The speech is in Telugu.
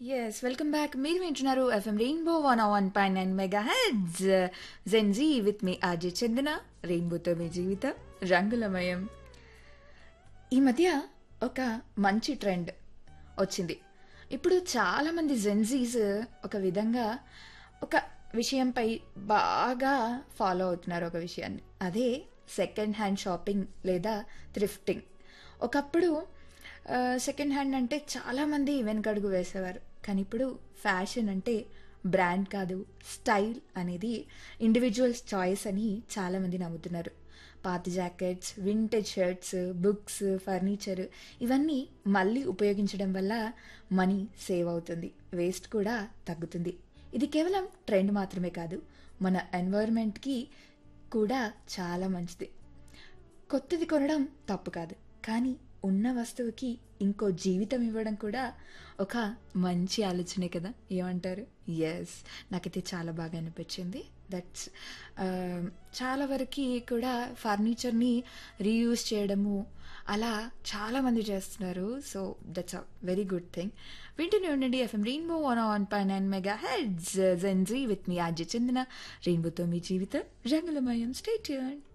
ఎస్ వెల్కమ్ బ్యాక్ మీరు వింటున్నారు FM Rainbow one one point nine mega heads gen Z with మీ ఆర్జే చందన రెయిన్బోతో మీ జీవితం రంగులమయం ఈ మధ్య ఒక మంచి ట్రెండ్ వచ్చింది ఇప్పుడు చాలామంది జెన్జీస్ ఒక విధంగా ఒక విషయంపై బాగా ఫాలో అవుతున్నారు ఒక విషయాన్ని అదే సెకండ్ హ్యాండ్ షాపింగ్ లేదా థ్రిఫ్టింగ్ ఒకప్పుడు సెకండ్ హ్యాండ్ అంటే చాలామంది వెనకడుగు వేసేవారు కానీ ఇప్పుడు ఫ్యాషన్ అంటే బ్రాండ్ కాదు స్టైల్ అనేది ఇండివిజువల్స్ చాయిస్ అని చాలామంది నమ్ముతున్నారు పాత jackets vintage shirts books furniture ఇవన్నీ మళ్ళీ ఉపయోగించడం వల్ల మనీ సేవ్ అవుతుంది వేస్ట్ కూడా తగ్గుతుంది ఇది కేవలం ట్రెండ్ మాత్రమే కాదు మన ఎన్వైర్న్మెంట్కి కూడా చాలా మంచిది కొత్తది కొనడం తప్పు కాదు కానీ ఉన్న వస్తువుకి ఇంకో జీవితం ఇవ్వడం కూడా ఒక మంచి ఆలోచనే కదా ఏమంటారు ఎస్ నాకైతే చాలా బాగా అనిపించింది దట్స్ చాలా వరకు కూడా ఫర్నిచర్ని రీయూజ్ చేయడము అలా చాలామంది చేస్తున్నారు so that's a very good thing వింటూనే ఉండండి FM Rainbow one one point nine mega heads gen Z with మీ ఆర్జే చందన రెయిన్బోతో మీ జీవితం రంగులమయం స్టేట్